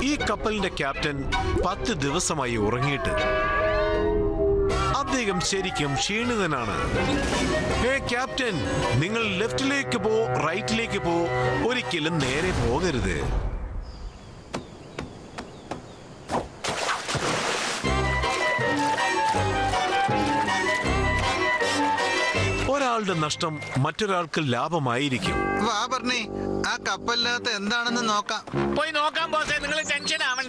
ഈ കപ്പലിന്റെ ക്യാപ്റ്റൻ പത്ത് ദിവസമായി ഉറങ്ങിയിട്ട് അദ്ദേഹം ശരിക്കും ക്ഷീണിതനാണ് ഹേ ക്യാപ്റ്റൻ നിങ്ങൾ ലെഫ്റ്റിലേക്ക് പോ റൈറ്റിലേക്ക് പോ ഒരിക്കലും നേരെ പോകരുത് ഒരാളുടെ നഷ്ടം മറ്റൊരാൾക്ക് ലാഭമായിരിക്കും വാ പറഞ്ഞേ ആ കപ്പലിനകത്ത് എന്താണെന്ന് നോക്കാം പോയി നോക്കാം ബോസേ നിങ്ങൾ ടെൻഷൻ ആവണ്ട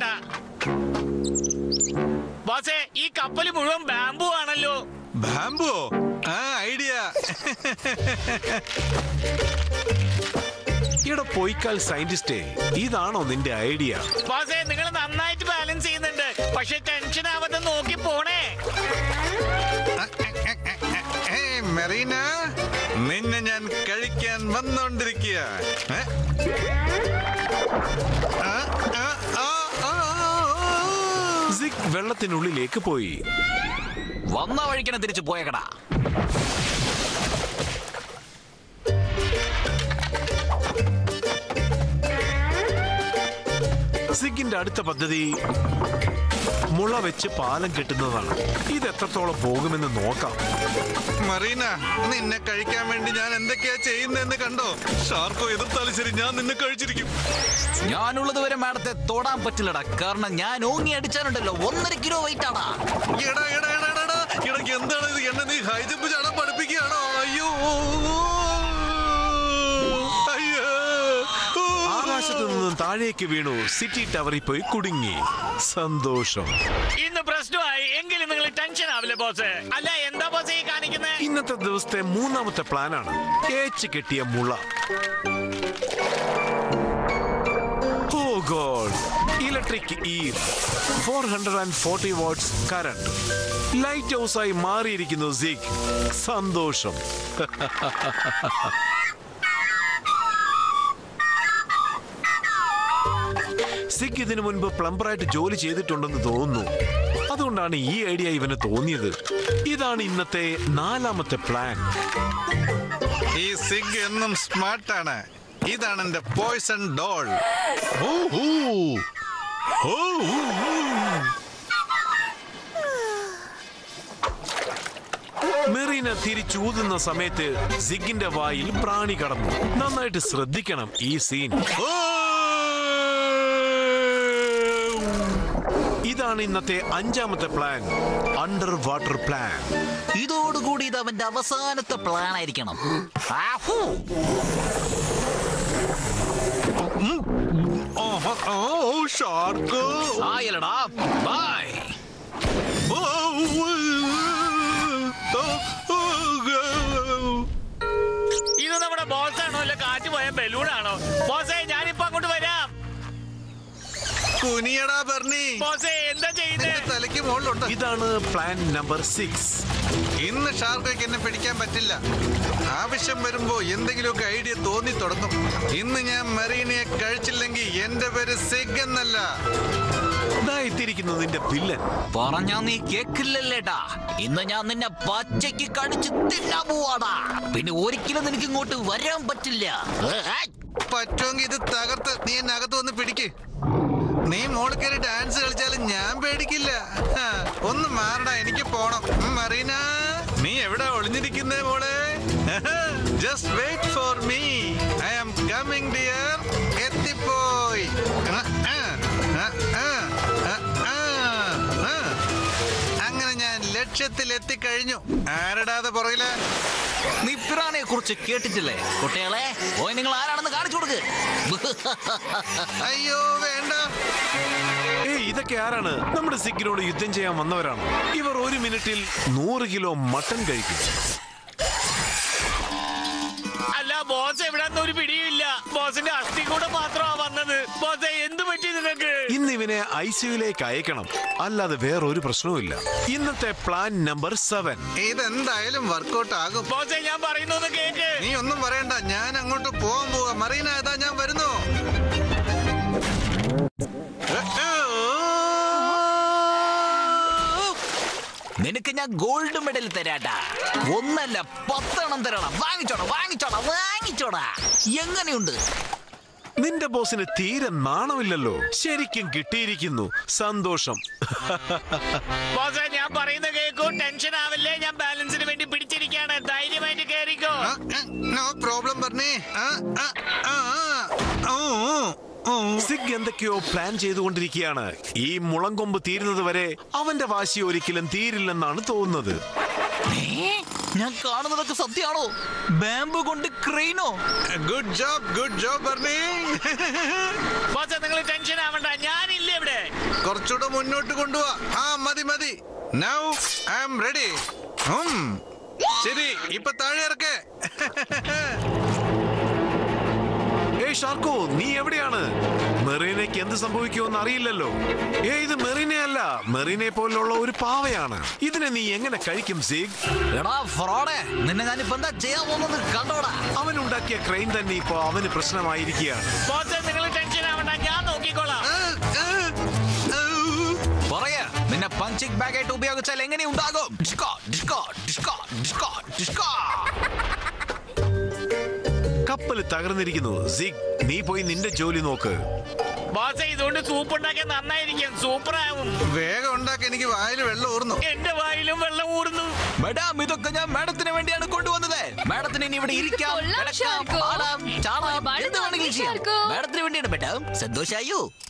ബോസേ ഈ കപ്പൽ മുഴുവൻ ബാംബു ആണല്ലോ ബാംബോ ആ ഐഡിയ ഇവിടെ പോയിക്കാൽ സയന്റിസ്റ്റേ ഇതാണോ നിന്റെ ഐഡിയ ബോസേ നിങ്ങൾ നന്നായിട്ട് ബാലൻസ് ചെയ്യുന്നുണ്ട് പക്ഷെ ടെൻഷൻ ആവാതെ നോക്കി പോണേ ഏയ് മെറീന നിന്നെ ഞാൻ കഴിക്കാൻ വന്നോണ്ടിരിക്കുക ഏ? ആ, ആ, ആ, ആ, ആ. സിക് വെള്ളത്തിനുള്ളിലേക്ക് പോയി വന്ന വഴിക്കനെ തിരിച്ചു പോയേക്കടാ സിഗിന്റെ അടുത്ത പദ്ധതി മുള വെച്ച് പാലം കെട്ടുന്നതാണ് ഇത് എത്രത്തോളം പോകുമെന്ന് നോക്കാം മറീന നിന്നെ കഴിക്കാൻ വേണ്ടി ഞാൻ എന്തൊക്കെയാ ചെയ്യുന്നതെന്ന് കണ്ടോ ഷാർക്കോ എതിർത്താലും ശരി ഞാൻ നിന്നെ കഴിച്ചിരിക്കും ഞാനുള്ളത് വരെ മാഡത്തെ തൊടാൻ പറ്റില്ലടാ കാരണം ഞാൻ ഓങ്ങി അടിച്ചാലുണ്ടല്ലോ ഒന്നര കിലോ വെയിറ്റ് ആടാ എടാ എടാ എടാ എടാ, എടാ ഇടയ്ക്ക് എന്താണ് ഇത് എന്നെ നീ ഹൈ ജമ്പ് ചാടാൻ പഠിപ്പിക്കുകയാണോ അയ്യോ അയ്യോ ആകാശത്ത് നിന്നും താഴേക്ക് വീണു സിറ്റി ടവറിൽ പോയി കുടുങ്ങി സന്തോഷം ഇന്ന് പ്രശ്നമായി എങ്കിലും നിങ്ങൾ ടെൻഷൻ ആവില്ല ബോസേ അല്ല എന്താ ബോസേ ഈ കാണിക്കുന്നത് ഇന്നത്തെ ദിവസത്തെ മൂന്നാമത്തെ പ്ലാനാണ് ഏച്ച് കെട്ടിയ മുള ഓ ഗോഡ് ഇലക്ട്രിക് ഈ four hundred and forty watts current light ഹൗസായി മാറിയിരിക്കുന്നു സിഗ് സന്തോഷം സിഗ് ഇതിനു മുൻപ് പ്ലംബറായിട്ട് ജോലി ചെയ്തിട്ടുണ്ടെന്ന് തോന്നുന്നു അതുകൊണ്ടാണ് ഈ ഐഡിയ ഇവന് തോന്നിയത് ഇതാണ് ഇന്നത്തെ നാലാമത്തെ പ്ലാൻ ഈ സിഗ് എന്നും സ്മാർട്ടാണ് ഇതാണ് എന്റെ പോയ്സൺ ഡോൾ മെറീന തിരിച്ചൂതുന്ന സമയത്ത് സിഗിന്റെ വായിൽ പ്രാണി കടന്നു നന്നായിട്ട് ശ്രദ്ധിക്കണം ഈ സീൻ ഇതാണ് ഇന്നത്തെ അഞ്ചാമത്തെ പ്ലാൻ അണ്ടർ വാട്ടർ പ്ലാൻ ഇതോടുകൂടി ഇത് അവന്റെ അവസാനത്തെ പ്ലാൻ ആയിരിക്കണം ആഹൂ. ഷാർക്കോ ആയല്ലടാ ബൈ ഇത് നമ്മുടെ ബോസാണോ അല്ല കാറ്റ് പോയ ബലൂണാണോ ബോസേ ഞാനിപ്പോ അങ്ങോട്ട് വരാം കുനിയടാ ബർണി ബോസേ എന്താ നിന്റെ ചെയ്യുന്നത് തലയ്ക്ക് മുകളിലുണ്ട് ഇതാണ് പ്ലാൻ നമ്പർ സിക്സ് ഇന്ന് ഷാർക്കോയ്ക്ക് എന്നെ പിടിക്കാൻ പറ്റില്ല ആവശ്യം വരുമ്പോ എന്തെങ്കിലുമൊക്കെ ഐഡിയ തോന്നി തുടങ്ങും ഇന്ന് ഞാൻ മെറീനയെ കഴിച്ചില്ലെങ്കിൽ എന്റെ പേര് സിഗ് എന്നല്ല ഇതായിത്തിരിക്കുന്നു നിന്റെ വില്ലൻ പറഞ്ഞാ നീ കേക്കില്ലല്ലേട്ടാ ഇന്ന് ഞാൻ നിന്നെ പച്ചയ്ക്ക് കടിച്ച് തിന്നാൻ പോവാടാ പിന്നെ ഒരിക്കലും നിനക്ക് ഇങ്ങോട്ട് വരാൻ പറ്റില്ല ഏ, ഏ. പറ്റുമെങ്കിൽ ഇത് തകർത്ത് നീ എന്നെ അകത്ത് വന്ന് പിടിക്ക് നീ മോളിൽ കയറി ഡാൻസ് കളിച്ചാലും ഞാൻ പേടിക്കില്ല ഹാ, ഒന്ന് മാറടാ എനിക്ക് പോണം ഉം, മറീന നീ എവിടെ ഒളിഞ്ഞിരിക്കുന്നേ മോളെ just wait for me I am coming dear എത്തിപ്പോയി ആ, ആ, ആ, ആ, ആ, ആ, ആ. അങ്ങനെ ഞാൻ ലക്ഷ്യത്തിൽ എത്തിക്കഴിഞ്ഞു ആരടാതെ പുറകില് നീ പിറാനെ കുറിച്ച് കേട്ടിട്ടില്ലേ കുട്ടികളെ പോയി നിങ്ങൾ ആരാണെന്ന് കാണിച്ചു കൊടുക്ക് അയ്യോ വേണ്ട ഏയ് ഇതൊക്കെ ആരാണ് നമ്മുടെ സിഗിനോട് യുദ്ധം ചെയ്യാൻ വന്നവരാണ് ഇവർ ഒരു മിനിറ്റിൽ നൂറ് കിലോ മട്ടൻ കഴിക്കും അല്ല ബോസ് എവിടെ ഒരു പിടിയില്ല ബോസിന്റെ അസ്ഥി കൂടെ മാത്രമാ വന്നത് ബോസേ എന്ത് പറ്റി നിനക്ക് ഇന്ന് ഇവനെ ഐ സിയുലേക്ക് അയക്കണം അല്ലാതെ വേറൊരു പ്രശ്നവുമില്ല ഇന്നത്തെ പ്ലാൻ നമ്പർ സെവൻ ഇതെന്തായാലും വർക്കൗട്ട് ആകും ബോസേ ഞാൻ പറയുന്നൊന്ന് കേക്ക് നീ ഒന്നും പറയണ്ട ഞാൻ അങ്ങോട്ട് പോവാൻ പോവാ മറീന ഏതാ ഞാൻ വരുന്നു നിനക്ക് ഞാൻ ഗോൾഡ് മെഡൽ തരാട്ടാ ഒന്നല്ല പത്തെണ്ണം തരണം വാങ്ങിച്ചോടാ വാങ്ങിച്ചോടാ വാങ്ങിച്ചോടാ എങ്ങനെയുണ്ട് നിന്റെ ബോസിന് തീരെ നാണമില്ലല്ലോ ശരിക്കും കിട്ടിയിരിക്കുന്നു സന്തോഷം ബോസെ ഞാൻ പറയുന്ന കേൾക്കൂ ടെൻഷൻ ആവല്ലേ ഞാൻ ബാലൻസിന് വേണ്ടി പിടിച്ചിരിക്കാണ് ധൈര്യമായിട്ട് കേറിക്കോ നോ പ്രോബ്ലം പറഞ്ഞേ ആ, ആ, ആ, ആ. ഓ, ഓ, ഓ. സിഗ് എന്തൊക്കെയോ പ്ലാൻ ചെയ്തുകൊണ്ടിരിക്കുകയാണ് ഈ മുളങ്കൊമ്പ് തീരുന്നത് വരെ അവന്റെ വാശി ഒരിക്കലും തീരില്ലെന്നാണ് തോന്നുന്നത് ഏ? ഞാൻ കാണുന്നതൊക്കെ സത്യമാണോ ബാമ്പു കൊണ്ട് ക്രെയിനോ good job good job Barney ബോസെ നിങ്ങൾ ടെൻഷൻ ആവണ്ട ഞാനില്ല ഇവിടെ കുറച്ചുകൂടെ മുന്നോട്ട് കൊണ്ടുപോവാ ആ മതി മതി നൗ ഐ ആം റെഡി ശരി ഇപ്പൊ താഴെ ഇറക്കേ ഏയ് ഷാർക്കോ നീ എവിടെയാണ് മെറീനയ്ക്ക് എന്ത് സംഭവിക്കുമെന്ന് അറിയില്ലല്ലോ ഏ ഇത് മെറീനെ അല്ല മെറീനെ പോലുള്ള ഒരു പാവയാണ് ഇതിനെ നീ എങ്ങനെ കഴിക്കും സിഗ് എടാ ഫ്രോഡെ നിന്നെ ഞാനിപ്പോ എന്താ ചെയ്യാൻ പോകുന്നത് കണ്ടോടാ അവൻ ഉണ്ടാക്കിയ ക്രെയിൻ തന്നെ ഇപ്പോ അവന് പ്രശ്നമായിരിക്കുകയാണ് ബോസെ നിങ്ങൾ ടെൻഷൻ ആവണ്ട ഞാൻ നോക്കിക്കോളാം പറയാ നിന്നെ പഞ്ചിങ് ബാഗ് ആയിട്ട് ഉപയോഗിച്ചാൽ എങ്ങനെ ഉണ്ടാകും disco disco disco disco disco കപ്പൽ തകർന്നിരിക്കുന്നു സിഗ് നീ പോയി നിന്റെ ജോലി നോക്ക് ബോസെ ഇതുകൊണ്ട് സൂപ്പ് ഉണ്ടാക്കിയാൽ നന്നായിരിക്കും സൂപ്പർ ആവും വേഗം ഉണ്ടാക്കി എനിക്ക് വായിൽ വെള്ളം ഊർന്നു എന്റെ വായിലും വെള്ളം ഊർന്നു മാഡം ഇതൊക്കെ ഞാൻ മാഡത്തിന് വേണ്ടിയാണ് കൊണ്ടുവന്നത് മാഡത്തിന് ഇനി ഇവിടെ ഇരിക്കാം കൊള്ളാം, കിടക്കാം ഷാർക്കോ. പാടാം ചാടാം ഒരുപാട് എന്ത് വേണമെങ്കിലും നന്ദി, ചെയ്യാം ഷാർക്കോ. മാഡത്തിന് വേണ്ടിയാണ് മാഡം സന്തോഷായോ